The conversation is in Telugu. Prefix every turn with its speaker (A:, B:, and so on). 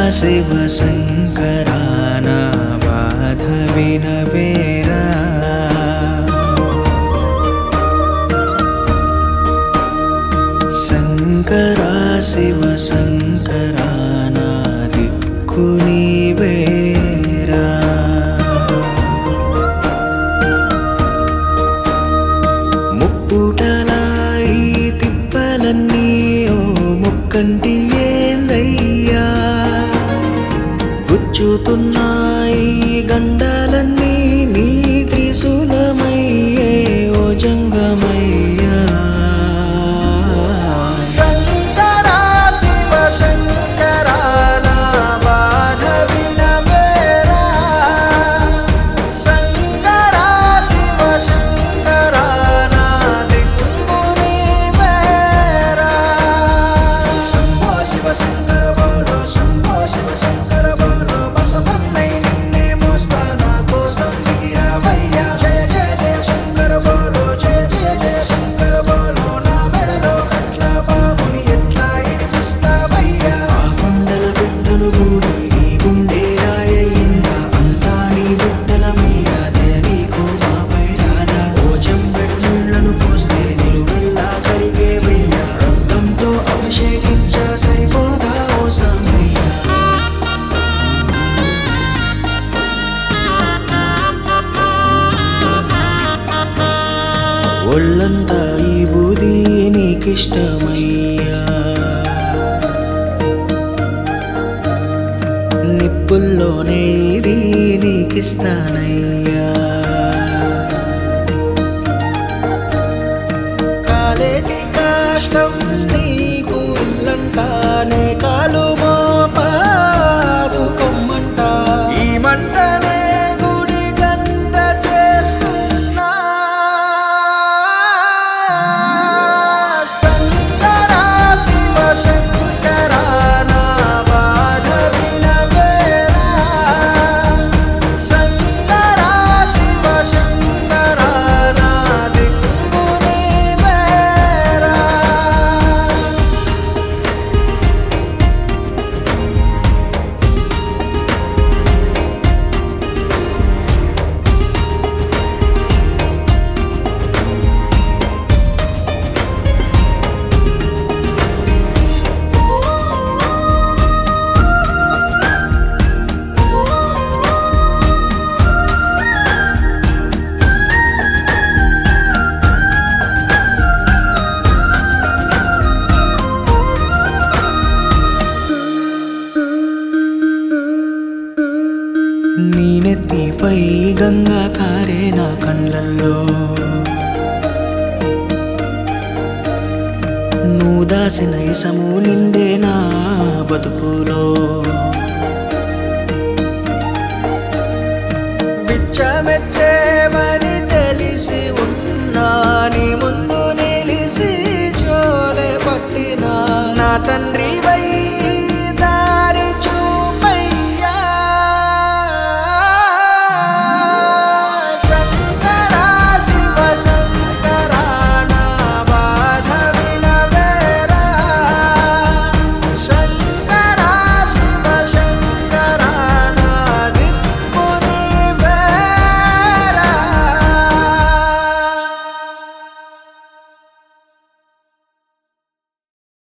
A: శివ శంకరా నా బాధ వినవేరా శంకరా శివ శంకరా నా దిక్కు నీవేరా ముప్పుటలా ఈ తిప్పలన్నీ ఓ ముక్కంటి ఏందయ్యా గుచ్చుతున్నాయి గండాలన్నీ నీ త్రిశూలమయ్యే ఓ జంగమయ్యా శంకరా శివ శంకరా నా బాధ వినవేరా శంకరా శివ శంకరా నా దిక్కు నీవేరా శంభో శివ శంకర బోలో శంభో శివ శంకర బోలో బసవన్నై నిన్నే మోస్తా నా కోసం దిగిరావయ్యా జయ జయ జయ శంకర బోలో జయ జయ జయ శంకర బోలో నా మెడలో కట్ల బాబుని ఎట్లా ఇడిపిస్తావయ్యా ఆ కొండల బిడ్డలు కూడి నీ గుండె రాయయిందా అంతా నీ బిడ్డలమయ్యా దయ నీకు మాపై రాదా ఓ చెంబెడు నీళ్లను పోస్తే నిలువెల్లా కరిగేవయ్యా రక్తంతో అభిషేకించ సరిపోదా ఓ సామయ్యా ఒళ్ళంతా ఈ బూది నీకిష్టమయ్యా నిప్పుల్లోనే ఇది నీకిస్తానయ్యా కాలేటి కాష్టం నీకు ఇల్లంటానే కాలు మోపాదు కొమ్మంట ఈ మంటనే గుడి గంట చేస్తున్నా శంకరా శివ శంకరా నా బాధ వినవేరా శంకరా శివ శంకరా నా దిక్కు నీవేరా నీ నెత్తిపై గంగా కారే నా కండ్లల్లో నువ్వు దాసిన ఇసము నిండే నా బతుకులో బిచ్చమెత్తేమని తెలిసి ఉన్నా నీ ముందు నిలిసి జోలే పట్టినా నా తండ్రి